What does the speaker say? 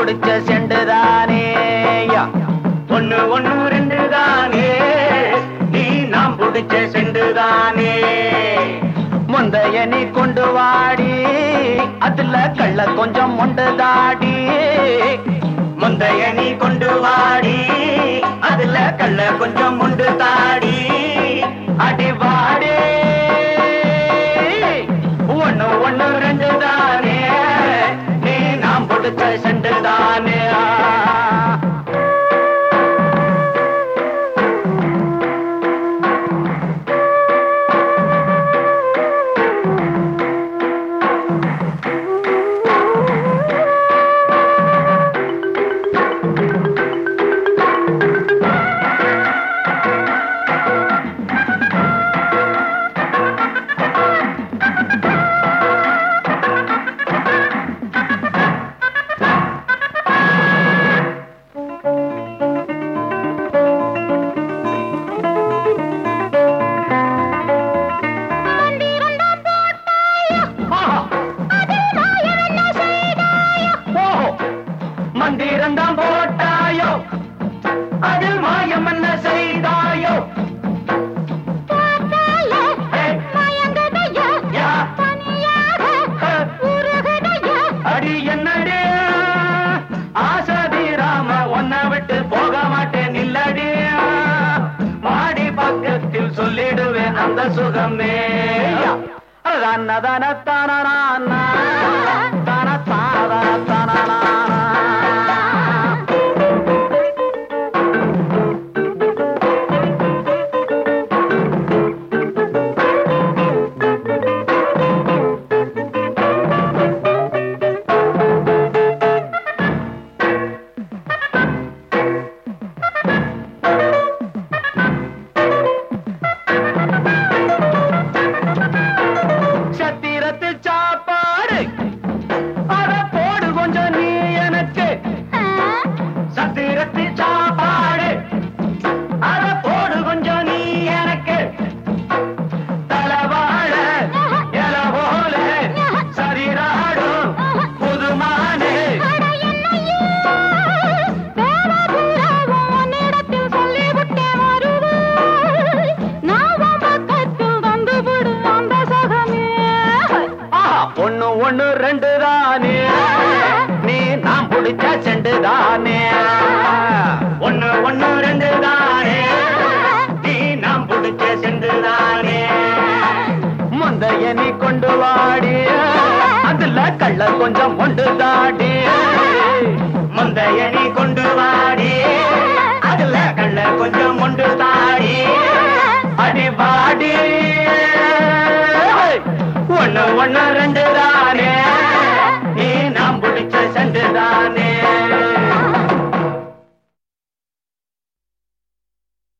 பிடிச்ச செண்டுதானே ஒண்ணு ஒண்ணு ரெண்டு தானே நீ நாம் பிடிச்ச செண்டுதானே முந்தைய நீ கொண்டு வாடி அதுல கள்ள கொஞ்சம் மொண்டு தாடி முந்தைய நீ கொண்டு வாடி அதுல கள்ள கொஞ்சம் முண்டு தாடி அடி வாடி ஒண்ணு ஒண்ணு ரெண்டு தானே நீ நாம் பிடிச்ச செண்டு தானே மந்திரந்தான் போட்டாயோ அதில் மாயம் என்ன செய்தாயோ ஏய், யா, அடி என்னடி ஆசதி ராம உன்னை விட்டு போக மாட்டேன் இல்லடி மாடி பக்கத்தில் சொல்லிடுவேன் அந்த சுகமே தன தன தன தன தான தன சத்திரத்து சாப்பாடு அத போடு கொஞ்சம் நீ எனக்கு சத்திரத்து சாப்பாடு அத போடு கொஞ்சம் நீ எனக்கு தலவாழ எல போல சரிராடும் புதுமானே ஆஹா, ஒண்ணு ஒண்ணு ரெண்டு தானே நீ நாம் பிடிச்ச செண்டு தானே ஒண்ணு ஒண்ணு ரெண்டு தானே நீ நாம் பிடிச்ச செண்டு தானே முந்தைய நீ கொண்டு வாடி அதுல கள்ள கொஞ்சம் கொண்டு தாடி முந்தைய நீ கொண்டு வாடி அதுல கள்ள கொஞ்சம் கொண்டு தாடி அடி வாடி ஒண்ணு ஒண்ணு ரெண்டு